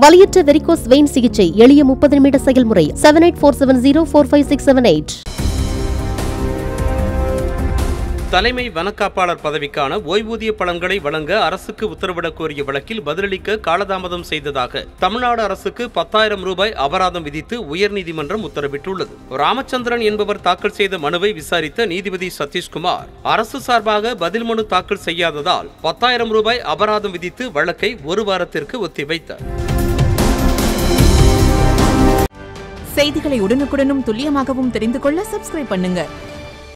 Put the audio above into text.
வலியற்ற varicose vein சிகிச்சை எளிய முப்பது நிமிட செயல்முறை seven eight four seven zero four five six seven eight தலைமை வனக்காப்பாளர் பதவிக்கான ஓய்வூதிய பலன்களை வழங்க அரசுக்கு உத்தரவிடக் கோரிய வழக்கில் பதிலளிக்க காலதாமதம் செய்ததாக தமிழ்நாடு அரசுக்கு பத்தாயிரம் ரூபாய் அபராதம் விதித்து உயர்நீதிமன்றம் உத்தரவிட்டுள்ளது ராமச்சந்திரன் என்பவர் தாக்கல் செய்த மனுவை விசாரித்த நீதிபதி சதீஷ்குமார் அரசு சார்பாக பதில் மனு தாக்கல் செய்யாததால் பத்தாயிரம் ரூபாய் அபராதம் விதித்து வழக்கை ஒரு வாரத்திற்கு ஒத்திவைத்தார் செய்திகளை உடனுக்குடனும் துல்லியமாகவும் தெரிந்து கொள்ள சப்ஸ்கிரைப் பண்ணுங்க